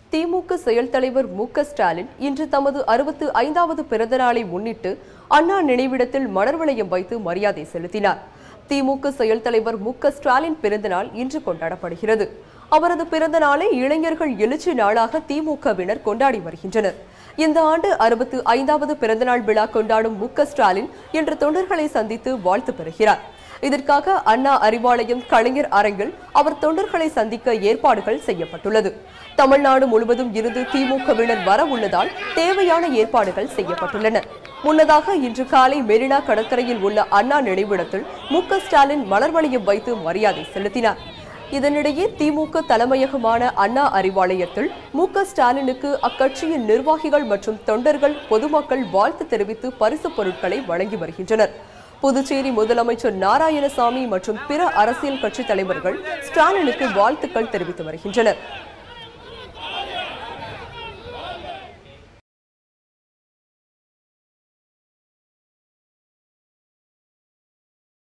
திமுக செயல் தலைவர் மு க ஸ்டாலின் இன்று தமது அறுபத்து ஐந்தாவது பிறந்த நாளை முன்னிட்டு அண்ணா நினைவிடத்தில் மலர் வளையம் வைத்து மரியாதை செலுத்தினார் திமுக செயல் தலைவர் மு க ஸ்டாலின் பிறந்தநாள் இன்று கொண்டாடப்படுகிறது அவரது பிறந்த நாளை இளைஞர்கள் எழுச்சி நாளாக திமுகவினர் கொண்டாடி வருகின்றனர் இந்த ஆண்டு அறுபத்து ஐந்தாவது பிறந்தநாள் விழா கொண்டாடும் மு க ஸ்டாலின் இன்று தொண்டர்களை சந்தித்து வாழ்த்து பெறுகிறார் இதற்காக அண்ணா அறிவாலயம் கலைஞர் அரங்கில் அவர் தொண்டர்களை சந்திக்க ஏற்பாடுகள் செய்யப்பட்டுள்ளது தமிழ்நாடு முழுவதும் இருந்து திமுகவினர் வர உள்ளதால் தேவையான ஏற்பாடுகள் செய்யப்பட்டுள்ளன முன்னதாக இன்று காலை மெரினா கடற்கரையில் உள்ள அண்ணா நினைவிடத்தில் மு க ஸ்டாலின் மலர் வளையம் வைத்து மரியாதை செலுத்தினார் இதனிடையே திமுக தலைமையகமான அண்ணா அறிவாலயத்தில் மு க ஸ்டாலினுக்கு அக்கட்சியின் நிர்வாகிகள் மற்றும் தொண்டர்கள் பொதுமக்கள் வாழ்த்து தெரிவித்து பரிசுப் பொருட்களை வழங்கி வருகின்றனர் புதுச்சேரி முதலமைச்சர் நாராயணசாமி மற்றும் பிற அரசியல் கட்சி தலைவர்கள் ஸ்டாலினுக்கு வாழ்த்துக்கள் தெரிவித்து வருகின்றனர்